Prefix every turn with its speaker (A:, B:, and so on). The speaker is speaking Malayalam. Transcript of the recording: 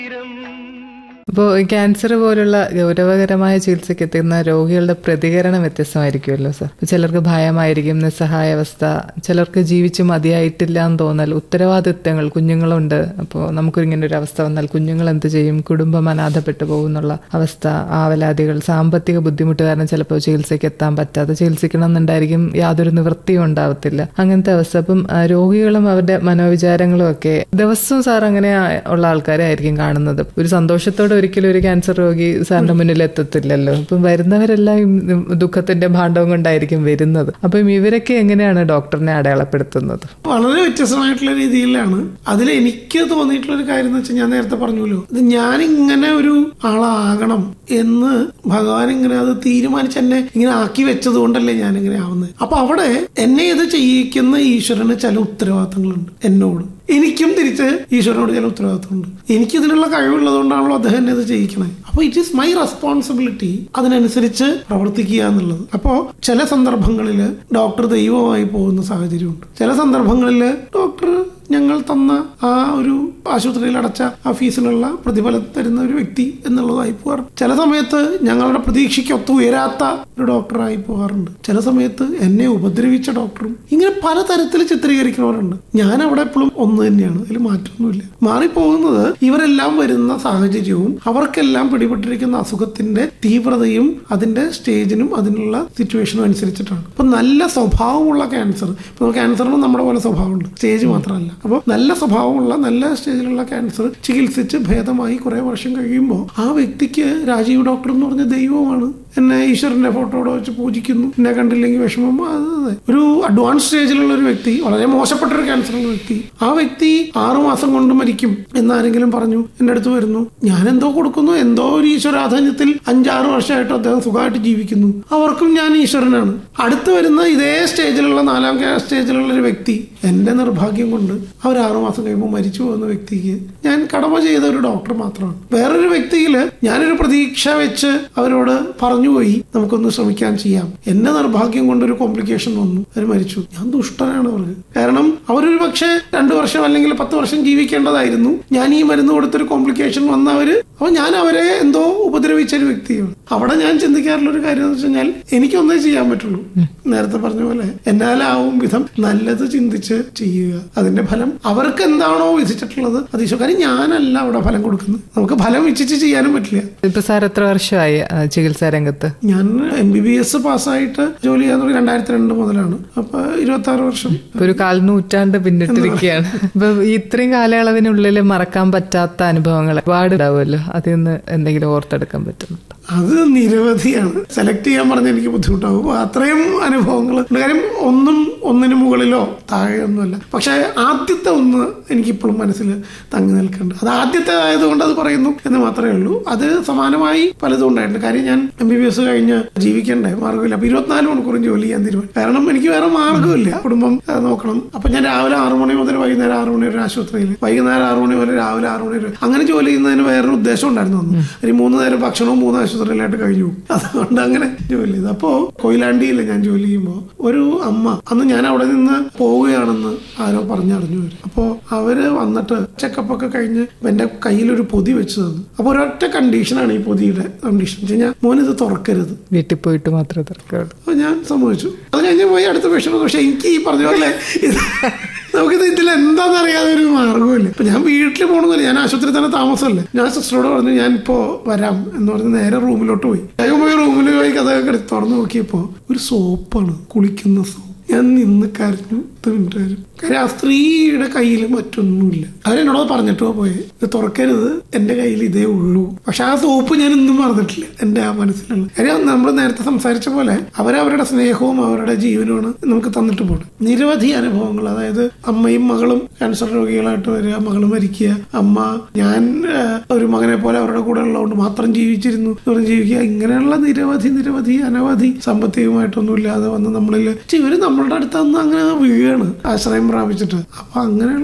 A: അപ്പോൾ ക്യാൻസർ പോലുള്ള ഗൗരവകരമായ ചികിത്സയ്ക്ക് എത്തുന്ന രോഗികളുടെ പ്രതികരണം വ്യത്യസ്തമായിരിക്കുമല്ലോ സർ ഇപ്പൊ ചിലർക്ക് ഭയമായിരിക്കും നിസ്സഹായാവസ്ഥ ചിലർക്ക് ജീവിച്ച് മതിയായിട്ടില്ല എന്ന് തോന്നൽ ഉത്തരവാദിത്തങ്ങൾ കുഞ്ഞുങ്ങളുണ്ട് അപ്പോൾ നമുക്കിങ്ങനെ ഒരു അവസ്ഥ വന്നാൽ കുഞ്ഞുങ്ങൾ എന്ത് ചെയ്യും കുടുംബം അനാഥപ്പെട്ടു പോകുന്നുള്ള അവസ്ഥ ആവലാതികൾ സാമ്പത്തിക ബുദ്ധിമുട്ട് കാരണം ചിലപ്പോൾ ചികിത്സയ്ക്ക് എത്താൻ പറ്റാതെ ചികിത്സിക്കണം എന്നുണ്ടായിരിക്കും യാതൊരു നിവൃത്തിയും ഉണ്ടാവത്തില്ല അങ്ങനത്തെ അവസ്ഥ അപ്പം ആ, രോഗികളും അവരുടെ മനോവിചാരങ്ങളും ഒക്കെ ദിവസവും സാർ അങ്ങനെ ആ- ഉള്ള ആൾക്കാരെ ആയിരിക്കും കാണുന്നത് ഒരു സന്തോഷത്തോടെ ഒരിക്കലും ഒരു ക്യാൻസർ രോഗി സാറിന്റെ മുന്നിൽ എത്തത്തില്ലല്ലോ അപ്പം വരുന്നവരെല്ലാം ഈ ദുഃഖത്തിന്റെ ഭാണ്ഡവും കൊണ്ടായിരിക്കും വരുന്നത് അപ്പം ഇവരൊക്കെ എങ്ങനെയാണ് ഡോക്ടറിനെ അടയാളപ്പെടുത്തുന്നത്
B: വളരെ വ്യത്യസ്തമായിട്ടുള്ള രീതിയിലാണ് അതിൽ എനിക്ക് തോന്നിയിട്ടുള്ള ഒരു കാര്യം എന്ന് വെച്ചാൽ ഞാൻ നേരത്തെ പറഞ്ഞല്ലോ ഇത് ഞാൻ ഇങ്ങനെ ഒരു ആളാകണം എന്ന് ഭഗവാൻ ഇങ്ങനെ അത് തീരുമാനിച്ച് എന്നെ ഇങ്ങനെ ആക്കി വെച്ചത് കൊണ്ടല്ലേ ഞാൻ ഇങ്ങനെ ആവുന്നത് അപ്പൊ അവിടെ എന്നെ ഇത് ചെയ്യിക്കുന്ന ഈശ്വരന് ചില ഉത്തരവാദിത്തങ്ങളുണ്ട് എന്നോട് എനിക്കും തിരിച്ച് ഈശ്വരനോട് ചില ഉത്തരവാദിത്തമുണ്ട് എനിക്ക് ഇതിനുള്ള കഴിവുള്ളതുകൊണ്ടാണല്ലോ അദ്ദേഹം എന്നെ ഇത് ചെയ്യിക്കണേ അപ്പൊ ഇറ്റ് ഈസ് മൈ റെസ്പോൺസിബിലിറ്റി അതിനനുസരിച്ച് പ്രവർത്തിക്കുക എന്നുള്ളത് അപ്പോ ചില സന്ദർഭങ്ങളിൽ ഡോക്ടർ ദൈവമായി പോകുന്ന സാഹചര്യമുണ്ട് ചില സന്ദർഭങ്ങളിൽ ഡോക്ടർ ഞങ്ങൾ തന്ന ആ ഒരു ആശുപത്രിയിൽ അടച്ച ആ ഫീസിനുള്ള പ്രതിഫലം തരുന്ന ഒരു വ്യക്തി എന്നുള്ളതായി പോകാറുണ്ട് ചില സമയത്ത് ഞങ്ങളുടെ പ്രതീക്ഷയ്ക്കൊത്ത് ഉയരാത്ത ഒരു ഡോക്ടറായി പോകാറുണ്ട് ചില സമയത്ത് എന്നെ ഉപദ്രവിച്ച ഡോക്ടറും ഇങ്ങനെ പലതരത്തിൽ ചിത്രീകരിക്കുന്നവരുണ്ട് ഞാൻ അവിടെ എപ്പോഴും ഒന്ന് തന്നെയാണ് അതിൽ മാറ്റമൊന്നുമില്ല മാറിപ്പോകുന്നത് ഇവരെല്ലാം വരുന്ന സാഹചര്യവും അവർക്കെല്ലാം പിടിപെട്ടിരിക്കുന്ന അസുഖത്തിന്റെ തീവ്രതയും അതിന്റെ സ്റ്റേജിനും അതിനുള്ള സിറ്റുവേഷനും അനുസരിച്ചിട്ടാണ് അപ്പൊ നല്ല സ്വഭാവമുള്ള ക്യാൻസർ ഇപ്പൊ ക്യാൻസറിന് നമ്മുടെ പോലെ സ്വഭാവമുണ്ട് സ്റ്റേജ് മാത്രമല്ല അപ്പോൾ നല്ല സ്വഭാവമുള്ള നല്ല സ്റ്റേജിലുള്ള ക്യാൻസർ ചികിത്സിച്ച് ഭേദമായി കുറെ വർഷം കഴിയുമ്പോൾ ആ വ്യക്തിക്ക് രാജീവ് ഡോക്ടർ എന്ന് പറഞ്ഞ ദൈവമാണ് എന്നെ ഈശ്വരന്റെ ഫോട്ടോടെ വെച്ച് പൂജിക്കുന്നു എന്നെ കണ്ടില്ലെങ്കിൽ വിഷമം അത് അതെ. ഒരു അഡ്വാൻസ് സ്റ്റേജിലുള്ള ഒരു വ്യക്തി വളരെ മോശപ്പെട്ട ഒരു ക്യാൻസർ ഉള്ള വ്യക്തി ആ വ്യക്തി ആറു മാസം കൊണ്ട് മരിക്കും എന്നാരെങ്കിലും പറഞ്ഞു എന്റെ അടുത്ത് വരുന്നു ഞാൻ എന്തോ കൊടുക്കുന്നു എന്തോ ഒരു ഈശ്വരാധാന്യത്തിൽ അഞ്ചാറ് വർഷമായിട്ട് അദ്ദേഹം സുഖമായിട്ട് ജീവിക്കുന്നു അവർക്കും ഞാൻ ഈശ്വരനാണ് അടുത്ത് വരുന്ന ഇതേ സ്റ്റേജിലുള്ള നാലാം ക്യാ- സ്റ്റേജിലുള്ള ഒരു വ്യക്തി എന്റെ നിർഭാഗ്യം കൊണ്ട് അവർ ആറു മാസം കഴിയുമ്പോൾ മരിച്ചു പോകുന്ന വ്യക്തിക്ക് ഞാൻ കടമ ചെയ്ത ഒരു ഡോക്ടർ മാത്രമാണ് വേറൊരു വ്യക്തിയില് ഞാനൊരു പ്രതീക്ഷ വെച്ച് അവരോട് പറഞ്ഞുപോയി നമുക്കൊന്ന് ശ്രമിക്കാൻ ചെയ്യാം എന്റെ നിർഭാഗ്യം കൊണ്ട് ഒരു കോംപ്ലിക്കേഷൻ വന്നു അവർ മരിച്ചു ഞാൻ ദുഷ്ടനാണ് അവർക്ക് കാരണം അവരൊരു പക്ഷേ രണ്ടു വർഷം അല്ലെങ്കിൽ പത്ത് വർഷം ജീവിക്കേണ്ടതായിരുന്നു ഞാൻ ഈ മരുന്ന് കൊടുത്തൊരു കോംപ്ലിക്കേഷൻ വന്ന അവര് അപ്പൊ ഞാൻ അവരെ എന്തോ ഉപദ്രവിച്ച ഒരു വ്യക്തിയാണ് അവിടെ ഞാൻ ചിന്തിക്കാറുള്ള ഒരു കാര്യം എന്ന് വെച്ച് കഴിഞ്ഞാൽ എനിക്കൊന്നേ ചെയ്യാൻ പറ്റുള്ളൂ നേരത്തെ പറഞ്ഞ പോലെ എന്നാലാവും വിധം നല്ലത് ചിന്തിച്ച് ചെയ്യുക അതിന്റെ ഫലം അവർക്ക് എന്താണോ വിധിച്ചിട്ടുള്ളത് അത് ഈശോ കാര്യം ഞാനല്ല അവിടെ ഫലം കൊടുക്കുന്നത് നമുക്ക് ഫലം ഇച്ഛിച്ച് ചെയ്യാനും പറ്റില്ല
A: ഇപ്പൊ സാർ എത്ര വർഷമായി ആ, ചികിത്സാ രംഗത്ത്
B: ഞാൻ എം ബി ബി എസ് പാസ്സായിട്ട് ജോലി ചെയ്യാൻ തുടങ്ങി രണ്ടായിരത്തി രണ്ട് മുതലാണ് അപ്പൊ ഇരുപത്തി ആറ് വർഷം
A: ഇപ്പൊ ഒരു കാൽ നൂറ്റാണ്ട് പിന്നിട്ടിരിക്കുകയാണ് ഇപ്പൊ ഈ ഇത്രയും കാലയളവിനുള്ളിൽ മറക്കാൻ പറ്റാത്ത അനുഭവങ്ങൾ ഒരുപാട് ഉണ്ടാവുമല്ലോ അതിൽ നിന്ന് എന്തെങ്കിലും ഓർത്തെടുക്കാൻ പറ്റുന്നുണ്ടോ
B: അത് നിരവധിയാണ് സെലക്ട് ചെയ്യാൻ പറഞ്ഞ എനിക്ക് ബുദ്ധിമുട്ടാകും അത്രയും അനുഭവങ്ങൾ ഉണ്ട്. കാര്യം ഒന്നും ഒന്നിനു മുകളിലോ താഴെയൊന്നുമല്ല പക്ഷെ ആദ്യത്തെ ഒന്ന് എനിക്കിപ്പോഴും മനസ്സിൽ തങ്ങി നിൽക്കുന്നുണ്ട് അത് ആദ്യത്തെ ആയതുകൊണ്ട് അത് പറയുന്നു എന്ന് മാത്രമേ ഉള്ളൂ അത് സമാനമായി പലതും ഉണ്ടായിട്ടുണ്ട് കാര്യം ഞാൻ എം ബി ബി എസ് കഴിഞ്ഞ് ജീവിക്കണ്ടേ മാർഗ്ഗമില്ല അപ്പൊ ഇരുപത്തിനാല് മണിക്കൂറും ജോലി ചെയ്യാൻ തീരുമാനം കാരണം എനിക്ക് വേറെ മാർഗ്ഗമില്ല കുടുംബം ആ, നോക്കണം അപ്പൊ ഞാൻ രാവിലെ ആറു മണി മുതൽ വൈകുന്നേരം ആറു മണി വരെ ആശുപത്രിയിൽ വൈകുന്നേരം ആറു മണി വരെ രാവിലെ ആറു മണി വരെ അങ്ങനെ ജോലി ചെയ്യുന്നതിന് വേറൊരു ഉദ്ദേശം ഉണ്ടായിരുന്നു അന്ന് ഒരു മൂന്ന് നേരം ഭക്ഷണവും മൂന്ന് ആശുപത്രിയിലായിട്ട് കഴിഞ്ഞു പോകും. അതുകൊണ്ട് അങ്ങനെ ജോലി ചെയ്തു അപ്പോ കൊയിലാണ്ടിയിൽ ഞാൻ ജോലി ചെയ്യുമ്പോൾ ഒരു അമ്മ അന്ന് ഞാൻ അവിടെ നിന്ന് പോവുകയാണെന്ന് ആരോ പറഞ്ഞറിഞ്ഞു വരും അപ്പോ അവര് വന്നിട്ട് ചെക്കപ്പ് ഒക്കെ കഴിഞ്ഞ് എന്റെ കയ്യിൽ ഒരു പൊതി വെച്ച് തന്നു അപ്പൊ ഒരൊറ്റ കണ്ടീഷനാണ് ഈ പൊതിയുടെ കണ്ടീഷൻ വെച്ച് കഴിഞ്ഞാൽ മോനിത് തുറക്കരുത്
A: വീട്ടിൽ പോയിട്ട് മാത്രമേ തിരക്കുള്ളൂ
B: അപ്പൊ ഞാൻ സമ്മതിച്ചു അത് കഴിഞ്ഞ് പോയി അടുത്ത പേഷ്യന്റ് പക്ഷെ എനിക്ക് ഈ പറഞ്ഞ പോലെ ഇത് നമുക്കിത് ഇതിൽ എന്താണെന്ന് അറിയാതെ ഒരു മാർഗമില്ല ഇപ്പൊ ഞാൻ വീട്ടിൽ പോകണമെന്നില്ല ഞാൻ ആശുപത്രി തന്നെ താമസമല്ലേ ഞാൻ സിസ്റ്ററോട് പറഞ്ഞു ഞാൻ ഇപ്പോ വരാം എന്ന് പറഞ്ഞ് നേരെ റൂമിലോട്ട് പോയി വേഗം പോയി റൂമിൽ പോയി കഥയൊക്കെ എടുത്ത് തുറന്നു നോക്കിയപ്പോ ഒരു സോപ്പാണ് കുളിക്കുന്ന സോപ്പ് ഞാൻ നിന്ന് കരഞ്ഞു പത്ത് മിനിറ്റ് വരും കാര്യം ആ സ്ത്രീയുടെ കയ്യിൽ മറ്റൊന്നുമില്ല അവരെന്നോട് പറഞ്ഞിട്ടോ പോയെ ഇത് തുറക്കരുത് എന്റെ കയ്യിൽ ഇതേ ഉള്ളൂ പക്ഷെ ആ സോപ്പ് ഞാൻ ഇന്നും മറന്നിട്ടില്ല എന്റെ ആ മനസ്സിലുള്ള കാര്യം നമ്മൾ നേരത്തെ സംസാരിച്ച പോലെ അവരവരുടെ സ്നേഹവും അവരുടെ ജീവനുമാണ് നമുക്ക് തന്നിട്ട് പോകണം നിരവധി അനുഭവങ്ങൾ അതായത് അമ്മയും മകളും ക്യാൻസർ രോഗികളായിട്ട് വരിക മകൾ മരിക്കുക അമ്മ ഞാൻ ആ, ഒരു മകനെ പോലെ അവരുടെ കൂടെ ഉള്ളതുകൊണ്ട് മാത്രം ജീവിച്ചിരുന്നു എന്ന് പറഞ്ഞ് ജീവിക്കുക ഇങ്ങനെയുള്ള നിരവധി നിരവധി അനവധി സാമ്പത്തികമായിട്ടൊന്നും ഇല്ലാതെ വന്ന് നമ്മളിൽ ഇവര് നമ്മളുടെ അടുത്ത് നിന്ന് അങ്ങനെ വീഴാണ് ആശ്രയം പ്രാപിച്ചിട്ട് അപ്പൊ അങ്ങനെയുള്ള